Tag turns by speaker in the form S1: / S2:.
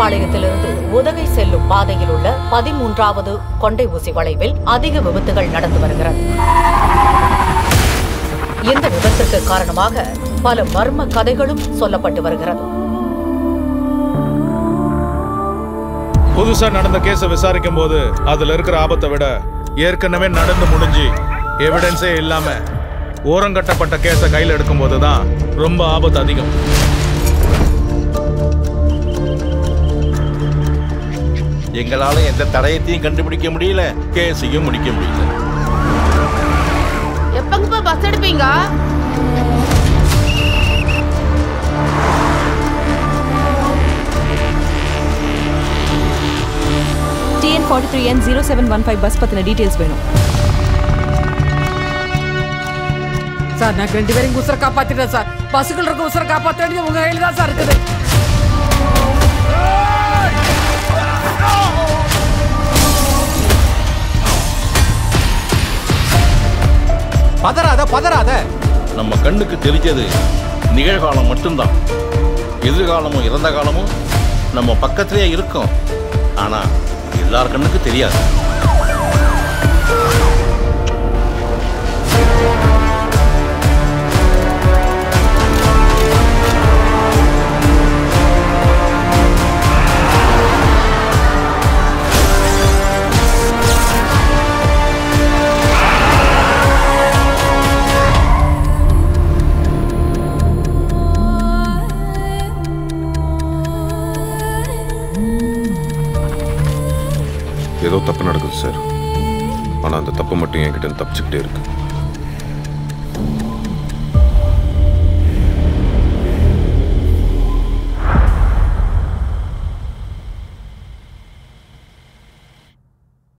S1: மேட்டுப்பாளையத்திலிருந்து உதகை செல்லும் பாதையில் உள்ள பதிமூன்றாவது கொண்டை ஊசி வளைவில் அதிக விபத்துகள் நடந்து வருகிறது இந்த விபத்துக்கு காரணமாக பல மர்ம கதைகளும் சொல்லப்பட்டு வருகிறது
S2: புதுசா நடந்த கேஸை விசாரிக்கும் போது அதுல இருக்கிற ஆபத்தை விட ஏற்கனவே நடந்து முடிஞ்சு எவிடன்ஸே இல்லாம ஓரங்கட்டப்பட்ட கேஸை கையில் எடுக்கும்போது தான் ரொம்ப ஆபத்து அதிகம்
S3: எங்களால எந்த தடயத்தையும் கண்டுபிடிக்க முடியல கேஸையும் முடிக்க முடியல
S4: எப்பங்கப்பா பஸ் எடுப்பீங்க
S5: TN forty three N zero seven one five bus பற்றின டீட்டெயில்ஸ் வேணும்
S6: சார் நான் ரெண்டு பேரையும் உசுர காப்பாத்திட்டேன் சார் பஸ்ஸுகள் இருக்க உசுர காப்பாற்ற வேண்டியது உங்க கையில தான் சார் இருக்குது
S7: பதறாத பதறாத
S3: நம்ம கண்ணுக்கு தெரிஞ்சது நிகழ்காலம் மட்டும்தான் எதிர்காலமும் இறந்த காலமும் நம்ம பக்கத்திலேயே இருக்கும் ஆனா எல்லார் கண்ணுக்கு தெரியாது
S8: ஏதோ தப்பு நடக்குது சார் ஆனால் அந்த தப்பு மட்டும் என்கிட்ட இருந்து தப்பிச்சுக்கிட்டே இருக்கு